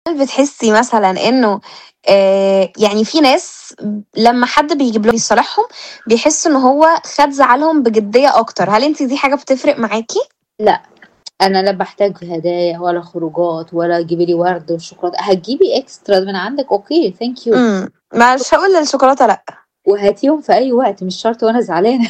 هل بتحسي مثلًا إنه آآ يعني في ناس لمّا حد بيجيب لهم يصالحهم بيحسّوا إن هو خَد زعلهم بجدية أكتر، هل أنتِ دي حاجة بتفرق معاكِ؟ لأ، أنا لا باحتاج هدايا ولا خروجات ولا تجيبي لي ورد وشوكولاتة، هتجيبي إكسترا من عندِك أوكي thank you. إمم، مش هاقول الشوكولاتة لأ. وهاتيهم في أي وقت مش شرط وأنا زعلانة.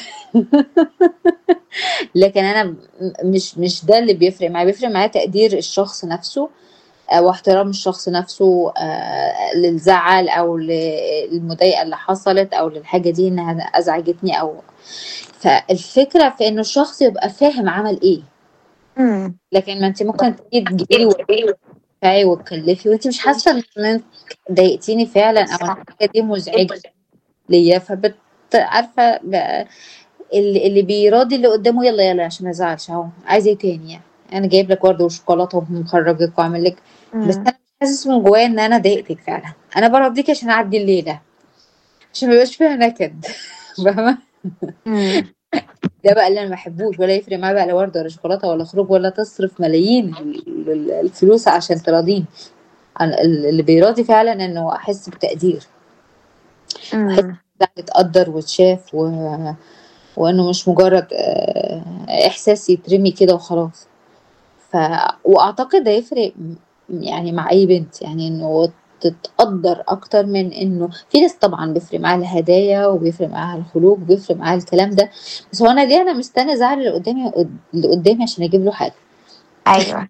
لكن أنا م مش مش ده اللي بيفرق معايا، بيفرق معايا تقدير الشخص نَفْسه آآ واحترام الشخص نَفْسه آآ للزعل أو ل للمضايقة اللي حصلت أو للحاجة دي إنها أزعجتني أو فالفكرة في إنه الشخص يبقى فاهم عمل إيه. إمم. لكن ما أنتِ ممكن تيجي تجيبي لي ورد وتدفعي وتكلّفي وأنتِ مش حاسة إنِّك ضايقتيني فعلًا أو الحاجة دي مزعجة ليّا، فبت عارفة ب اللي اللي بيراضي اللي قدّامه يالّا، يالّا عشان ما يزعلش أهو، عايز إيه تاني يعني؟ أنا جايب لك ورد وشوكولاتة ومخرّجِك وعامل لِك بس إمم. أنا مش حاسس من جوايا إن أنا ضايقتِك فعلًا، أنا باراضيكِ عشان أعدّي الليلة، عشان ما يبقاش فيها نكد فاهمة؟ إمم. ده بقى اللي أنا ما باحبوش ولا يفرق معايا بقى لا ورد ولا شوكولاتة ولا خروج ولا تصرف ملايين ال ال الفلوس عشان تراضيني، أنا ال اللي بيراضي فعلًا إنه أحس بتقدير. أحس إمم. يتقدّر ويتشاف و وإنه مش مجرد آآ إحساس يترمي كده وخلاص. ف وأعتقد ده يفرق م يعني مع أي بنت، يعني إنه تتقدّر أكتر من إنه في ناس طبعًا بيفرق معاها الهدايا وبيفرق معاها الخروج وبيفرق معاها الكلام ده، بس هو أنا ليه أنا مستنية أزعّل اللي قدّامي قد اللي قدّامي عشان أجيب له حاجة؟ أيوه.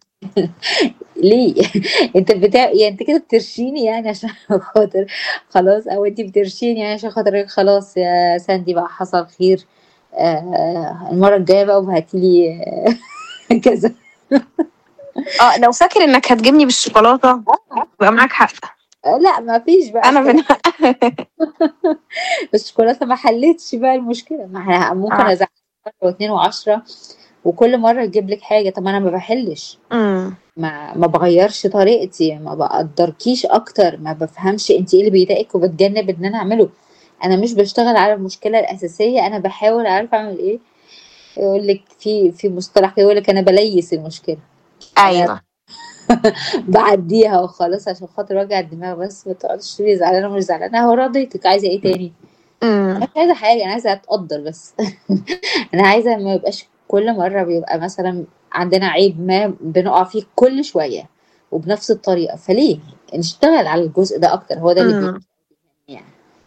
ليه؟ أنت بتع يعني أنتِ كده بترشيني يعني عشان خاطر خلاص أو أنتِ بترشيني يعني عشان خاطر خلاص يا ساندي بقى حصل خير آآ المرّة الجاية بقى وهاتي لي كذا. آه، لو فاكر إنك هتجيبني بالشوكولاتة يبقى معاك حق. آآ لأ ما فيش بقى أنا بن الشوكولاتة ما حلِّتش بقى المشكلة، ما إحنا ممكن آه. أزعّلِك مرّة و2 و10 وكل مرّة أجيب لِك حاجة، طَب ما أنا ما باحلِّش، إمم. ما ما باغيّرش طريقتي، ما باقدّركيش أكتر، ما بافهمش أنتِ إيه اللي بيضايقِك وباتجنّب إن أنا أعمله، أنا مش باشتغل على المشكلة الأساسية، أنا باحاول عارفة أعمل إيه، يقول لِك في في مصطلح كده يقول لِك أنا باليّس المشكلة. أنا أيوه. باعدّيها وخلاص عشان خاطر وجع الدماغ بس ما تقعديش تقولي زعلانة ومش زعلانة، أهو راضيتِك عايزة إيه تاني؟ أنا إمم. مش عايزة حاجة، أنا عايزة أتقدّر بس. أنا عايزة ما يبقاش كل مرّة بيبقى مثلًا عندنا عيب ما بنقع فيه كل شوية وبنفس الطريقة، فليه؟ نشتغل على الجزء ده أكتر، هو ده اللي بي إمم. يعني.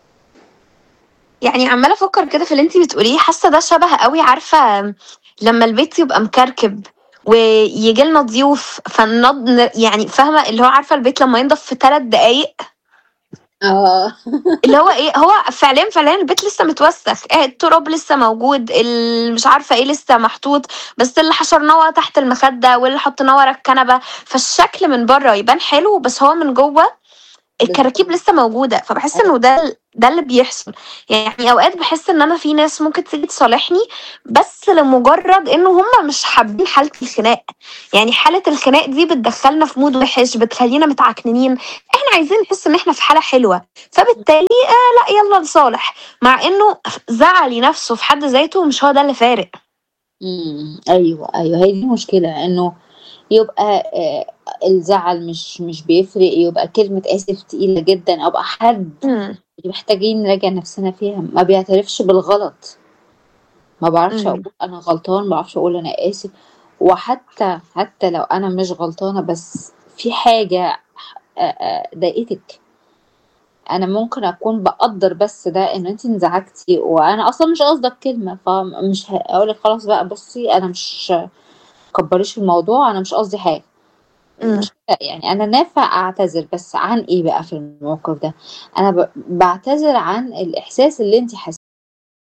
يعني عمّالة أفكّر كده في اللي أنتِ بتقوليه، حاسة ده شبه أوي عارفة لمّا البيت يبقى مكركب وييجي لنا ضيوف فنض ن يعني فاهمة، اللي هو عارفة البيت لمّا ينضف في 3 دقايق؟ آه. اللي هو إيه، هو فعليًا، فعليًا البيت لسه متوسّخ، آآ التراب لسه موجود، ال مش عارفة إيه لسه محطوط، بس اللي حشرناه تحت المخدة واللي حطيناه ورا الكنبة، فالشكل من برّه يبان حلو، بس هو من جوّه الكراكيب بالضبط. لسه موجودة، فباحس أيوه. إنه ده ال ده اللي بيحصل. يعني أوقات باحس إن أنا في ناس ممكن تيجي تصالحني بس لمجرد إنه هم مش حابين حالة الخناق، يعني حالة الخناق دي بتدخّلنا في mood وِحِش، بتخلّينا متعكننين، إحنا عايزين نحس إن إحنا في حالة حلوة، فبالتالي آآ لأ يالّا نصالح، مع إنه زعلي نَفْسه في حد ذاته مش هو ده اللي فارق. إمم، أيوه، أيوه، هي دي المشكلة، إنه يبقى آآ الزعل مش مش بيفرق، يبقى كلمة آسف تقيلة جدًا، أو يبقى حد إمم. محتاجين نراجع نَفْسنا فيها، ما بيعترفش بالغلط. ما باعرفش إمم. أقول أنا غلطان، ما باعرفش أقول أنا آسف، وحتى حتى لو أنا مش غلطانة بس في حاجة ح آآ ضايقتِك. أنا ممكن أكون باقدّر بس ده إن أنتِ انزعجتِ وأنا أصلًا مش قاصدة الكلمة، فمش هاقول لِك خلاص بقى بُصّي أنا مش ما تكبّريش الموضوع، أنا مش قصدي حاجة. إمم. مش كده يعني أنا نافع أعتذر، بس عن إيه بقى في الموقف ده؟ أنا ب باعتذر عن الإحساس اللي أنتِ حس